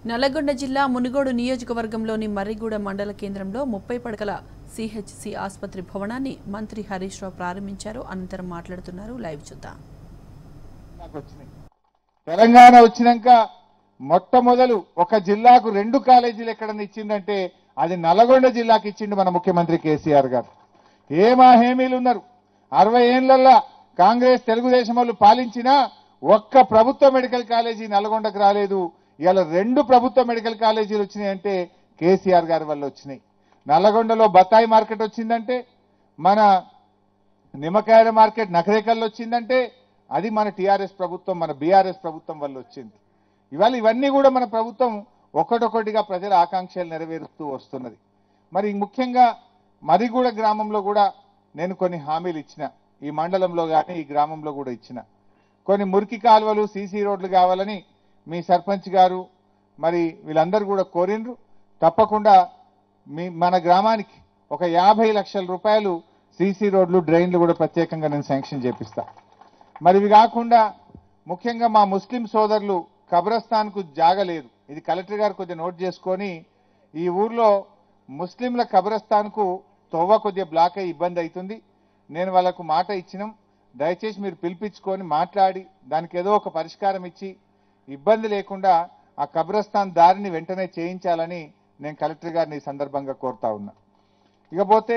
నల్లగొండ జిల్లా మునుగోడు నియోజకవర్గంలోని మర్రిగూడ మండల కేంద్రంలో ముప్పై పడకల సిహెచ్సి ఆసుపత్రి భవనాన్ని మంత్రి హరీష్ రావు ప్రారంభించారు అనంతరం మాట్లాడుతున్నారు లైవ్ చూద్దాం నాకు వచ్చినాయి తెలంగాణ వచ్చినాక మొట్టమొదలు ఒక జిల్లాకు రెండు కాలేజీలు ఎక్కడన్నా ఇచ్చిందంటే అది నల్గొండ జిల్లాకి ఇచ్చిండు మన ముఖ్యమంత్రి కేసీఆర్ గారు ఏమా హేమీలు ఉన్నారు అరవై ఏళ్లల్లా కాంగ్రెస్ తెలుగుదేశం వాళ్ళు పాలించినా ఒక్క ప్రభుత్వ మెడికల్ కాలేజీ నల్గొండకు రాలేదు ఇవాళ రెండు ప్రభుత్వ మెడికల్ కాలేజీలు వచ్చినాయంటే కేసీఆర్ గారి వల్ల వచ్చినాయి నల్లగొండలో బత్తాయి మార్కెట్ వచ్చిందంటే మన నిమ్మకాయల మార్కెట్ నకరేకల్లో వచ్చిందంటే అది మన టీఆర్ఎస్ ప్రభుత్వం మన బీఆర్ఎస్ ప్రభుత్వం వల్ల వచ్చింది ఇవాళ ఇవన్నీ కూడా మన ప్రభుత్వం ఒక్కటొక్కటిగా ప్రజల ఆకాంక్షలు నెరవేరుస్తూ వస్తున్నది మరి ముఖ్యంగా మరిగూడ గ్రామంలో కూడా నేను కొన్ని హామీలు ఇచ్చిన ఈ మండలంలో కానీ ఈ గ్రామంలో కూడా ఇచ్చిన కొన్ని మురికి కాలువలు సీసీ రోడ్లు కావాలని మీ సర్పంచ్ గారు మరి వీళ్ళందరూ కూడా కోరిండ్రు తప్పకుండా మీ మన గ్రామానికి ఒక యాభై లక్షల రూపాయలు సీసీ రోడ్లు డ్రైన్లు కూడా ప్రత్యేకంగా నేను శాంక్షన్ చేపిస్తా మరి ఇవి కాకుండా ముఖ్యంగా మా ముస్లిం సోదరులు కబ్రస్థాన్కు జాగలేదు ఇది కలెక్టర్ గారు కొద్దిగా నోట్ చేసుకొని ఈ ఊర్లో ముస్లింల కబ్రస్థాన్కు తొవ్వ కొద్దిగా బ్లాక్ అయ్యి ఇబ్బంది అవుతుంది నేను వాళ్ళకు మాట ఇచ్చినాం దయచేసి మీరు పిలిపించుకొని మాట్లాడి దానికి ఏదో ఒక పరిష్కారం ఇచ్చి ఇబ్బంది లేకుండా ఆ కబ్రస్థాన్ దారిని వెంటనే చేయించాలని నేను కలెక్టర్ గారిని ఈ సందర్భంగా కోరుతా ఉన్నా ఇకపోతే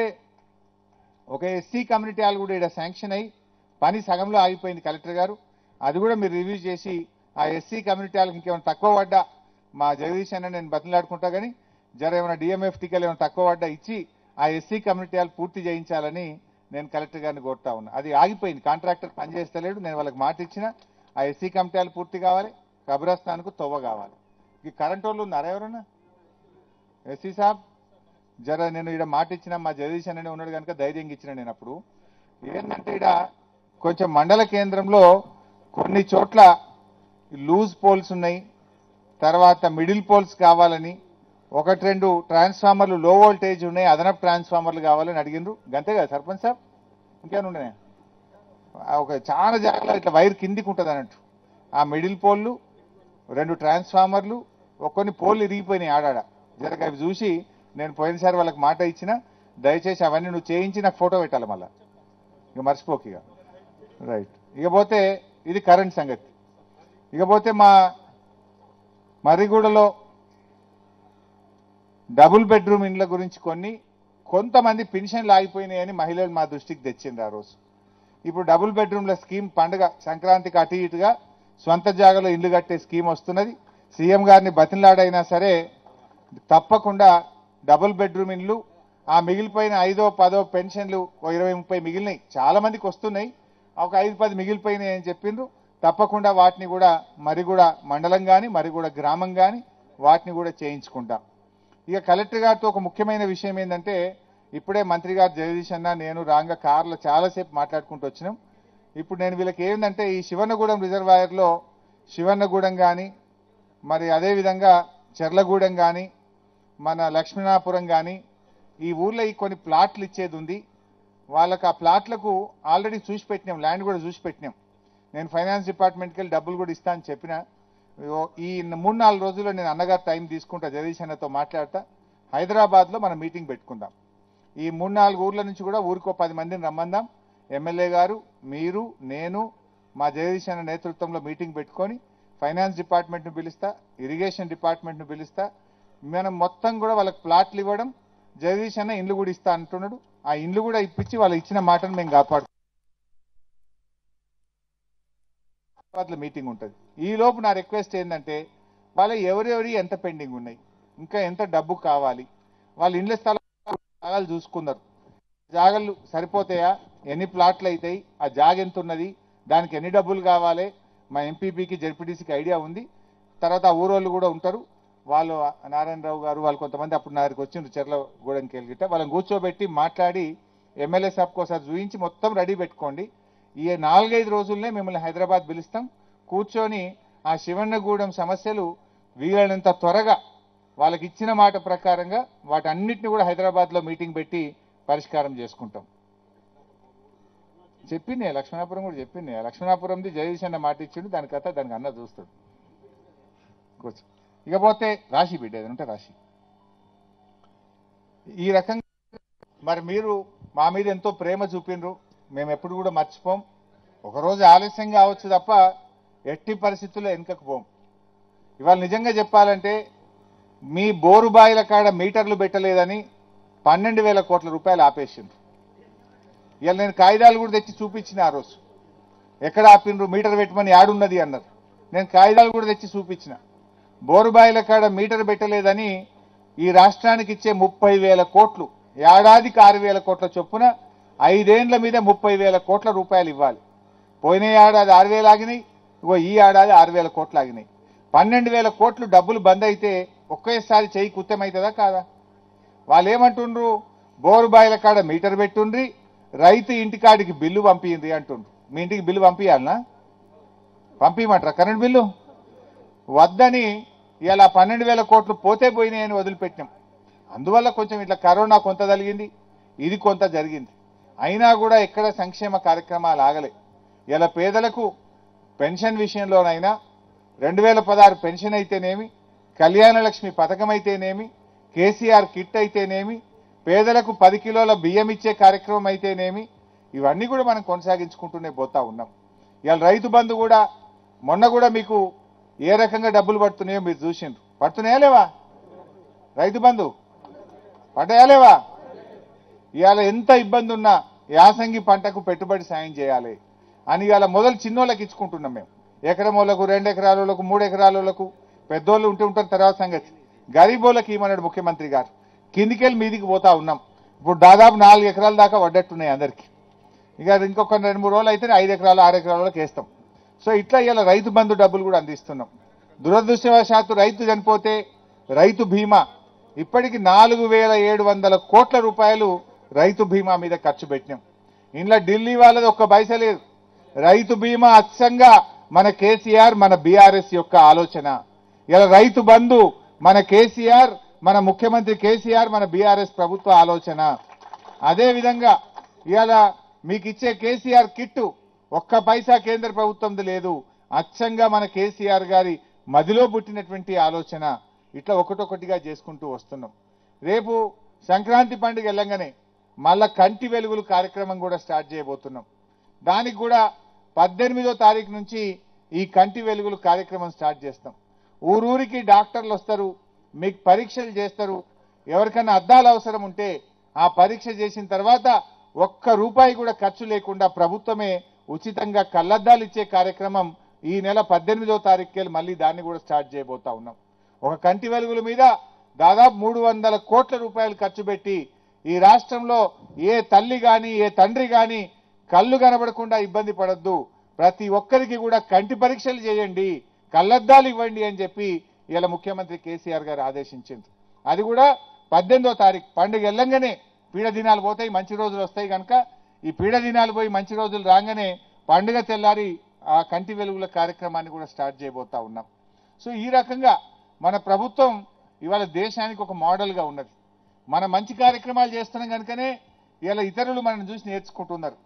ఒక ఎస్సీ కమ్యూనిటీ హాల్ కూడా ఇక్కడ శాంక్షన్ అయ్యి పని సగంలో ఆగిపోయింది కలెక్టర్ గారు అది కూడా మీరు రివ్యూ చేసి ఆ ఎస్సీ కమ్యూనిటీ హాల్కి ఇంకేమైనా తక్కువ పడ్డా మా జగదీష్ అన్న నేను బతిలాడుకుంటా కానీ జర ఏమైనా డిఎంఎఫ్ టీకాలు ఏమైనా తక్కువ పడ్డా ఇచ్చి ఆ ఎస్సీ కమ్యూనిటీ హాల్ పూర్తి చేయించాలని నేను కలెక్టర్ గారిని కోరుతా ఉన్నా అది ఆగిపోయింది కాంట్రాక్టర్ పనిచేస్తలేడు నేను వాళ్ళకి మాట ఇచ్చిన ఆ ఎస్సీ కమిటీ హాల్ పూర్తి కావాలి కబ్రస్థాన్కు తొవ్వ కావాలి ఈ కరెంట్ వాళ్ళు ఉన్నారా ఎవరన్నా ఎస్సీ సాబ్ జర నేను ఇక్కడ మాట ఇచ్చిన మా జగదీష్ అనే ఉన్నాడు కనుక ధైర్యంగా ఇచ్చిన నేను అప్పుడు ఏంటంటే ఇక్కడ కొంచెం మండల కేంద్రంలో కొన్ని చోట్ల లూజ్ పోల్స్ ఉన్నాయి తర్వాత మిడిల్ పోల్స్ కావాలని ఒకటి రెండు ట్రాన్స్ఫార్మర్లు లో వోల్టేజ్ ఉన్నాయి అదనపు ట్రాన్స్ఫార్మర్లు కావాలని అడిగిండ్రు గంతే కదా సర్పంచ్ సాబ్ ఇంకేమైనా ఉన్నాయి ఒక చాలా జాగ్రత్త ఇట్లా వైర్ కిందికి ఉంటుంది అన్నట్టు ఆ మిడిల్ పోల్లు రెండు ట్రాన్స్ఫార్మర్లు ఒక కొన్ని పోల్లు ఇరిగిపోయినాయి ఆడాడ జరగ అవి చూసి నేను పోయినసారి వాళ్ళకి మాట ఇచ్చిన దయచేసి అవన్నీ నువ్వు చేయించి నాకు ఫోటో పెట్టాలి మళ్ళా ఇక మర్చిపోక ఇక రైట్ ఇకపోతే ఇది కరెంట్ సంగతి ఇకపోతే మా మర్రిగూడలో డబుల్ బెడ్రూమ్ ఇండ్ల గురించి కొన్ని కొంతమంది పెన్షన్లు ఆగిపోయినాయని మహిళలు మా దృష్టికి తెచ్చింది ఆ రోజు ఇప్పుడు డబుల్ బెడ్రూమ్ల స్కీమ్ పండుగ సంక్రాంతికి అటు ఇటుగా స్వంత జాగాలో ఇల్లు కట్టే స్కీమ్ వస్తున్నది సీఎం గారిని బతిలాడైనా సరే తప్పకుండా డబుల్ బెడ్రూమ్ ఇండ్లు ఆ మిగిలిపోయిన ఐదో పదో పెన్షన్లు ఓ ఇరవై ముప్పై మిగిలినాయి చాలా మందికి వస్తున్నాయి ఒక ఐదు పది మిగిలిపోయినాయి అని చెప్పిండ్రు తప్పకుండా వాటిని కూడా మరి కూడా మండలం కానీ మరి కూడా గ్రామం కానీ వాటిని కూడా చేయించుకుంటాం ఇక కలెక్టర్ గారితో ఒక ముఖ్యమైన విషయం ఏంటంటే ఇప్పుడే మంత్రి గారు జగదీష్ అన్న నేను రాంగ కార్లో చాలాసేపు మాట్లాడుకుంటూ వచ్చినాం ఇప్పుడు నేను వీళ్ళకి ఏంటంటే ఈ శివన్నగూడెం రిజర్వాయర్లో శివన్నగూడెం కానీ మరి అదేవిధంగా చెర్లగూడెం కానీ మన లక్ష్మీనాపురం కానీ ఈ ఊర్లో ఈ కొన్ని ప్లాట్లు ఇచ్చేది ఉంది వాళ్ళకి ఆ ప్లాట్లకు ఆల్రెడీ చూసి పెట్టినాం ల్యాండ్ కూడా చూసి పెట్టినాం నేను ఫైనాన్స్ డిపార్ట్మెంట్కి వెళ్ళి డబ్బులు కూడా ఇస్తా అని చెప్పిన ఓ- ఈ మూడు నాలుగు రోజుల్లో నేను అన్నగారు టైం తీసుకుంటా జగదీష్ అన్నతో మాట్లాడతా హైదరాబాద్లో మనం మీటింగ్ పెట్టుకుందాం ఈ మూడు నాలుగు ఊర్ల నుంచి కూడా ఊరికో పది మందిని రమ్మందాం ఎమ్మెల్యే గారు మీరు నేను మా జగదీష్ అన్న నేతృత్వంలో మీటింగ్ పెట్టుకొని ఫైనాన్స్ డిపార్ట్మెంట్ను పిలుస్తా ఇరిగేషన్ డిపార్ట్మెంట్ను పిలుస్తా మనం మొత్తం కూడా వాళ్ళకి ప్లాట్లు ఇవ్వడం జగదీష్ అన్న ఇండ్లు కూడా ఇస్తా అంటున్నాడు ఆ ఇండ్లు కూడా ఇప్పించి వాళ్ళు ఇచ్చిన మాటను మేము కాపాడు హైదరాబాద్లో మీటింగ్ ఉంటుంది ఈ లోపు నా రిక్వెస్ట్ ఏంటంటే వాళ్ళ ఎవరెవరి ఎంత పెండింగ్ ఉన్నాయి ఇంకా ఎంత డబ్బు కావాలి వాళ్ళ ఇండ్ల స్థలాలు జాగాలు చూసుకున్నారు జాగాలు సరిపోతాయా ఎన్ని ప్లాట్లు అవుతాయి ఆ జాగ ఎంత ఉన్నది దానికి ఎన్ని డబ్బులు కావాలి మా ఎంపీపీకి జడ్పీటీసీకి ఐడియా ఉంది తర్వాత ఆ ఊరోళ్ళు కూడా ఉంటారు వాళ్ళు నారాయణరావు గారు వాళ్ళు కొంతమంది అప్పుడు నా దగ్గరికి వచ్చిండ్రు చెర్ల గూడెంకి వెళ్ళిగిట్ట వాళ్ళని కూర్చోబెట్టి మాట్లాడి ఎమ్మెల్యే సాబ్కి ఒకసారి చూపించి మొత్తం రెడీ పెట్టుకోండి ఈ నాలుగైదు రోజుల్నే మిమ్మల్ని హైదరాబాద్ పిలుస్తాం కూర్చొని ఆ శివన్నగూడెం సమస్యలు వీలైనంత త్వరగా వాళ్ళకి ఇచ్చిన మాట ప్రకారంగా వాటన్నిటిని కూడా హైదరాబాద్లో మీటింగ్ పెట్టి పరిష్కారం చేసుకుంటాం చెప్పింది లక్ష్మణాపురం కూడా చెప్పింది లక్ష్మణాపురంది జగదీష్ అన్న మాట ఇచ్చిండు దాని కథ దానికి అన్న చూస్తాడు కూర్చో ఇకపోతే రాశి బిడ్డ ఏదైనా ఉంటే రాశి ఈ రకంగా మరి మీరు మా మీద ఎంతో ప్రేమ చూపిండ్రు మేము ఎప్పుడు కూడా మర్చిపోం ఒకరోజు ఆలస్యం కావచ్చు తప్ప ఎట్టి పరిస్థితుల్లో వెనుకకు పోం ఇవాళ నిజంగా చెప్పాలంటే మీ బోరు బాయిల కాడ మీటర్లు పెట్టలేదని పన్నెండు వేల కోట్ల రూపాయలు ఆపేసిండ్రు ఇవాళ నేను కాగితాలు కూడా తెచ్చి చూపించిన ఆ రోజు ఎక్కడ ఆపిండ్రు మీటర్ పెట్టమని యాడున్నది అన్నారు నేను కాగితాలు కూడా తెచ్చి చూపించిన బోరుబాయిల కాడ మీటర్ పెట్టలేదని ఈ రాష్ట్రానికి ఇచ్చే ముప్పై వేల కోట్లు ఏడాదికి ఆరు వేల కోట్ల చొప్పున ఐదేండ్ల మీద ముప్పై వేల కోట్ల రూపాయలు ఇవ్వాలి పోయిన ఏడాది ఆరు వేలు ఆగినాయి ఇగో ఈ ఏడాది ఆరు వేల కోట్లు ఆగినాయి పన్నెండు వేల కోట్లు డబ్బులు బంద్ అయితే ఒకేసారి చెయ్యి కుత్తమవుతుందా కాదా వాళ్ళు ఏమంటుండ్రు బోరుబాయిల కాడ మీటర్ పెట్టుండ్రి రైతు ఇంటికాడికి బిల్లు పంపింది అంటుండ్రు మీ ఇంటికి బిల్లు పంపించాలనా పంపించమంటారా కరెంట్ బిల్లు వద్దని ఇలా పన్నెండు వేల కోట్లు పోతే పోయినాయని వదిలిపెట్టినాం అందువల్ల కొంచెం ఇట్లా కరోనా కొంత జరిగింది ఇది కొంత జరిగింది అయినా కూడా ఎక్కడ సంక్షేమ కార్యక్రమాలు ఆగలే ఇలా పేదలకు పెన్షన్ విషయంలోనైనా రెండు వేల పదహారు పెన్షన్ అయితేనేమి కళ్యాణ లక్ష్మి పథకం అయితేనేమి కేసీఆర్ కిట్ అయితేనేమి పేదలకు పది కిలోల బియ్యం ఇచ్చే కార్యక్రమం అయితేనేమి ఇవన్నీ కూడా మనం కొనసాగించుకుంటూనే పోతా ఉన్నాం ఇవాళ రైతు బంధు కూడా మొన్న కూడా మీకు ఏ రకంగా డబ్బులు పడుతున్నాయో మీరు చూసిండ్రు పడుతున్నాయా లేవా రైతు బంధు పడ్డాయా లేవా ఇవాళ ఎంత ఇబ్బంది ఉన్నా యాసంగి పంటకు పెట్టుబడి సాయం చేయాలి అని ఇవాళ మొదలు చిన్నోళ్ళకి ఇచ్చుకుంటున్నాం మేము ఎకరమోళ్ళకు రెండు ఎకరాలకు మూడు ఎకరాలకు పెద్దోళ్ళు ఉంటే ఉంటారు తర్వాత సంగతి గరీబోళ్ళకి ఇవ్వమన్నాడు ముఖ్యమంత్రి గారు కిందికెళ్ళి మీదికి పోతా ఉన్నాం ఇప్పుడు దాదాపు నాలుగు ఎకరాల దాకా పడ్డట్టున్నాయి అందరికీ ఇక ఇంకొక రెండు మూడు రోజులు అయితే ఐదు ఎకరాలు ఆరు ఎకరాలకు వేస్తాం సో ఇట్లా ఇలా రైతు బంధు డబ్బులు కూడా అందిస్తున్నాం దురదృష్టవశాత్తు రైతు చనిపోతే రైతు బీమా ఇప్పటికి నాలుగు వేల ఏడు వందల కోట్ల రూపాయలు రైతు బీమా మీద ఖర్చు పెట్టినాం ఇంట్లో ఢిల్లీ వాళ్ళది ఒక్క పైస లేదు రైతు బీమా అచ్చంగా మన కేసీఆర్ మన బీఆర్ఎస్ యొక్క ఆలోచన ఇలా రైతు బంధు మన కేసీఆర్ మన ముఖ్యమంత్రి కేసీఆర్ మన బీఆర్ఎస్ ప్రభుత్వ ఆలోచన అదే విధంగా ఇవాళ మీకు ఇచ్చే కేసీఆర్ కిట్టు ఒక్క పైసా కేంద్ర ప్రభుత్వంది లేదు అచ్చంగా మన కేసీఆర్ గారి మదిలో పుట్టినటువంటి ఆలోచన ఇట్లా ఒకటొకటిగా చేసుకుంటూ వస్తున్నాం రేపు సంక్రాంతి పండుగ వెళ్ళంగానే మళ్ళా కంటి వెలుగులు కార్యక్రమం కూడా స్టార్ట్ చేయబోతున్నాం దానికి కూడా పద్దెనిమిదో తారీఖు నుంచి ఈ కంటి వెలుగులు కార్యక్రమం స్టార్ట్ చేస్తాం ఊరూరికి డాక్టర్లు వస్తారు మీకు పరీక్షలు చేస్తారు ఎవరికైనా అద్దాలు అవసరం ఉంటే ఆ పరీక్ష చేసిన తర్వాత ఒక్క రూపాయి కూడా ఖర్చు లేకుండా ప్రభుత్వమే ఉచితంగా కళ్ళద్దాలు ఇచ్చే కార్యక్రమం ఈ నెల పద్దెనిమిదో తారీఖుకి మళ్ళీ దాన్ని కూడా స్టార్ట్ చేయబోతా ఉన్నాం ఒక కంటి వెలుగుల మీద దాదాపు మూడు వందల కోట్ల రూపాయలు ఖర్చు పెట్టి ఈ రాష్ట్రంలో ఏ తల్లి గాని ఏ తండ్రి గాని కళ్ళు కనబడకుండా ఇబ్బంది పడద్దు ప్రతి ఒక్కరికి కూడా కంటి పరీక్షలు చేయండి కళ్ళద్దాలు ఇవ్వండి అని చెప్పి ఇలా ముఖ్యమంత్రి కేసీఆర్ గారు ఆదేశించింది అది కూడా పద్దెనిమిదో తారీఖు పండుగ వెళ్ళంగానే పీడ దినాలు పోతాయి మంచి రోజులు వస్తాయి కనుక ఈ పీడ దినాలు పోయి మంచి రోజులు రాగానే పండుగ తెల్లారి ఆ కంటి వెలుగుల కార్యక్రమాన్ని కూడా స్టార్ట్ చేయబోతా ఉన్నాం సో ఈ రకంగా మన ప్రభుత్వం ఇవాళ దేశానికి ఒక మోడల్గా ఉన్నది మన మంచి కార్యక్రమాలు చేస్తున్నాం కనుకనే ఇలా ఇతరులు మనం చూసి నేర్చుకుంటున్నారు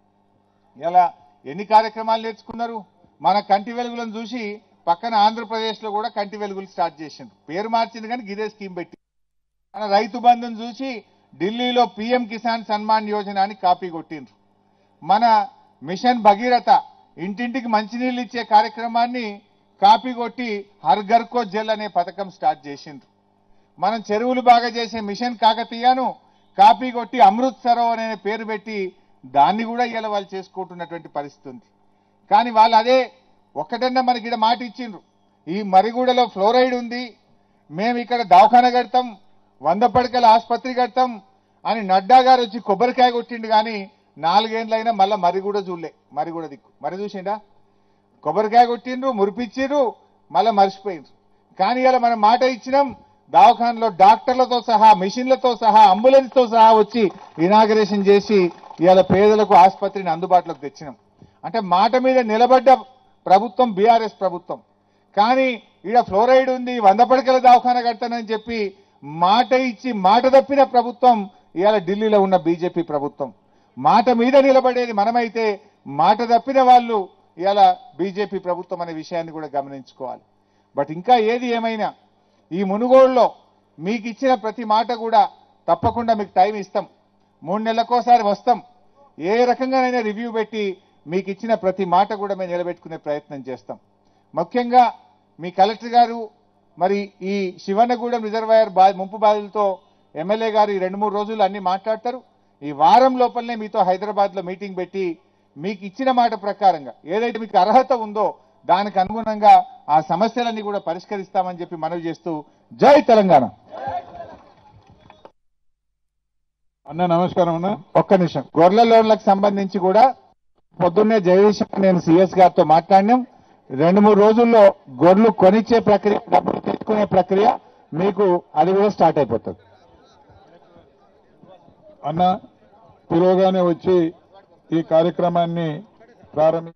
ఇలా ఎన్ని కార్యక్రమాలు నేర్చుకున్నారు మన కంటి వెలుగులను చూసి పక్కన ఆంధ్రప్రదేశ్లో కూడా కంటి వెలుగులు స్టార్ట్ చేసిండ్రు పేరు మార్చింది కానీ గిదే స్కీమ్ పెట్టి మన రైతు బంధుని చూసి ఢిల్లీలో పిఎం కిసాన్ సన్మాన్ యోజన అని కాపీ కొట్టిండ్రు మన మిషన్ భగీరథ ఇంటింటికి మంచినీళ్ళు ఇచ్చే కార్యక్రమాన్ని కాపీ కొట్టి హర్ ఘర్ కో జల్ అనే పథకం స్టార్ట్ చేసిండ్రు మనం చెరువులు బాగా చేసే మిషన్ కాకతీయను కాపీ కొట్టి అమృత్ సరోవర్ అనే పేరు పెట్టి దాన్ని కూడా ఇలా వాళ్ళు చేసుకుంటున్నటువంటి పరిస్థితి ఉంది కానీ వాళ్ళు అదే ఒక్కటన్నా మనకి ఇక్కడ మాట ఇచ్చిండ్రు ఈ మరిగూడలో ఫ్లోరైడ్ ఉంది మేము ఇక్కడ దవాఖాన కడతాం వంద పడకల ఆసుపత్రి కడతాం అని నడ్డా గారు వచ్చి కొబ్బరికాయ కొట్టిండు కానీ నాలుగేండ్లైనా మళ్ళీ మరిగూడ చూడలే మరిగూడ దిక్కు మరి చూసిండా కొబ్బరికాయ కొట్టిండ్రు మురిపిచ్చిర్రు మళ్ళీ మర్చిపోయిండ్రు కానీ ఇలా మనం మాట ఇచ్చినాం దవాఖానలో డాక్టర్లతో సహా మిషన్లతో సహా అంబులెన్స్తో సహా వచ్చి ఇనాగరేషన్ చేసి ఇవాళ పేదలకు ఆసుపత్రిని అందుబాటులోకి తెచ్చినాం అంటే మాట మీద నిలబడ్డ ప్రభుత్వం బీఆర్ఎస్ ప్రభుత్వం కానీ ఈడ ఫ్లోరైడ్ ఉంది వంద పడకల దవాఖాన కడతానని చెప్పి మాట ఇచ్చి మాట తప్పిన ప్రభుత్వం ఇవాళ ఢిల్లీలో ఉన్న బీజేపీ ప్రభుత్వం మాట మీద నిలబడేది మనమైతే మాట తప్పిన వాళ్ళు ఇవాళ బీజేపీ ప్రభుత్వం అనే విషయాన్ని కూడా గమనించుకోవాలి బట్ ఇంకా ఏది ఏమైనా ఈ మునుగోడులో మీకు ఇచ్చిన ప్రతి మాట కూడా తప్పకుండా మీకు టైం ఇస్తాం మూడు నెలలకోసారి వస్తాం ఏ రకంగానైనా రివ్యూ పెట్టి మీకు ఇచ్చిన ప్రతి మాట కూడా మేము నిలబెట్టుకునే ప్రయత్నం చేస్తాం ముఖ్యంగా మీ కలెక్టర్ గారు మరి ఈ శివనగూడెం రిజర్వాయర్ బా ముంపు బాధలతో ఎమ్మెల్యే గారు ఈ రెండు మూడు రోజులు అన్ని మాట్లాడతారు ఈ వారం లోపలనే మీతో హైదరాబాద్లో మీటింగ్ పెట్టి మీకు ఇచ్చిన మాట ప్రకారంగా ఏదైతే మీకు అర్హత ఉందో దానికి అనుగుణంగా ఆ సమస్యలన్నీ కూడా పరిష్కరిస్తామని చెప్పి మనవి చేస్తూ జై తెలంగాణ అన్న నమస్కారం అన్న ఒక్క నిమిషం గొర్రెల లోన్లకు సంబంధించి కూడా పొద్దున్నే జగదీష్ నేను సిఎస్ గారితో మాట్లాడినాం రెండు మూడు రోజుల్లో గొర్రెలు కొనిచ్చే ప్రక్రియ డబ్బులు తెచ్చుకునే ప్రక్రియ మీకు అది కూడా స్టార్ట్ అయిపోతుంది అన్న పిలువగానే వచ్చి ఈ కార్యక్రమాన్ని ప్రారంభి